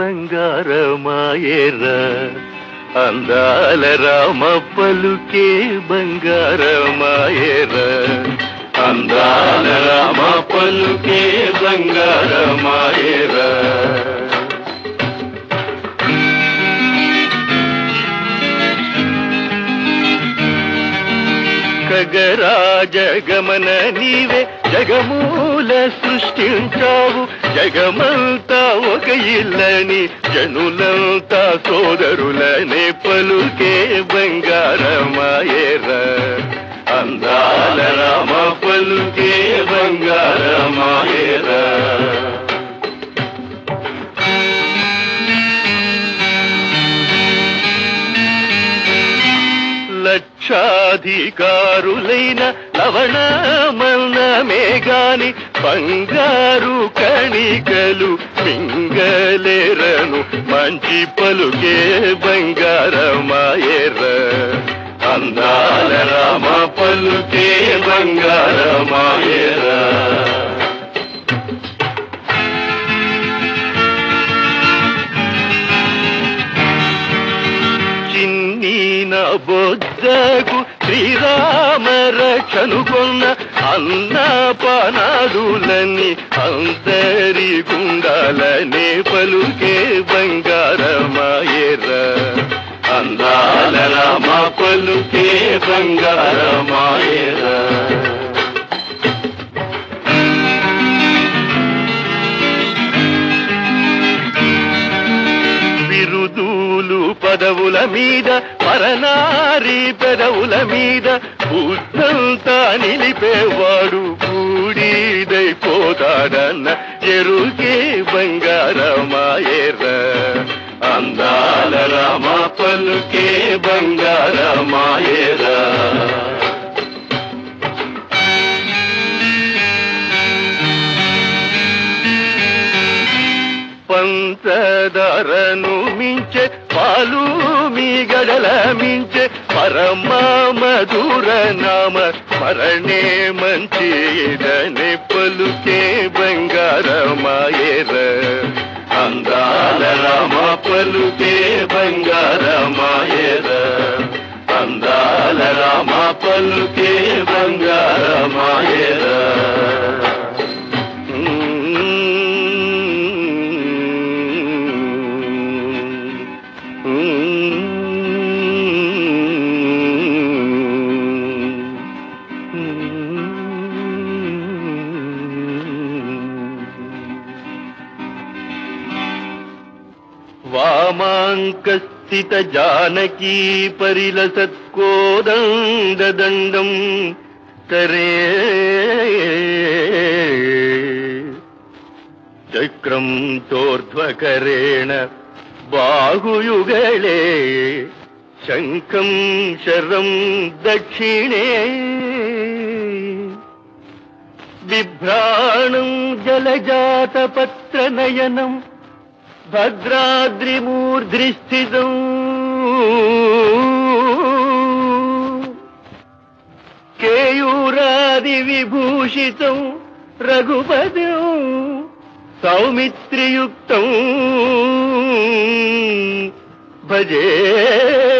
బంగారమాయేరా అందాల రామ పలుకే బంగారమాయేరా అందాల రామ పలుకే బంగారమాయేరా ఖగరాజగమన నీవే జగమూల సృష్టించావు జగమంతా ఒక ఇల్లని జనులంతా సోదరులనే పలుకే బంగారమాయేరా అందాల రామ పలుకే బంగారమాయేరా లక్షాధికారులైన లవణమన్నమే గాని బంగారు కణికలు మింగలేరను మంచి పలుకే బంగారమాయేర అందాల రామ పలుకే బంగారమాయేరా చిన్నీన బొద్దకు శ్రీరామ రక్షనుకొన్న అన్న పనాదులని అందరి గుండాలనే పలుకే బంగారమాయేర అందాల రామ పలుకే బంగారమాయేరా బిరుదూలు పదవుల మీద పరనారి పెదవుల మీద బుద్ధంతా నిలిపేవాడు బూడిదైపోతాడన్న ఎరుకే బంగారమాయేర అందాల రామ పలుకే బంగారమాయేరా పంచదారను మించే పాలు మీ గడల మించే పరమ మధుర నామ స్మరణే మంచిదనే పలుకే బంగారమాయేర అందాల రామ పలుకే బంగారమాయేర అందాల రామ పలుకే బంగారమాయేరా వామాంకస్థిత జానకీ పరిలసత్కోదండం కరే చక్రం చోర్ధ్వకరేణ బాహుయుగళే శంఖం శరం దక్షిణే బిభ్రాణం జలజాతపత్రనయనం భద్రాద్రిమూర్ధ్రిస్థితం కేయూరాది విభూషితం రఘుపదం సౌమిత్రియుక్తం భజే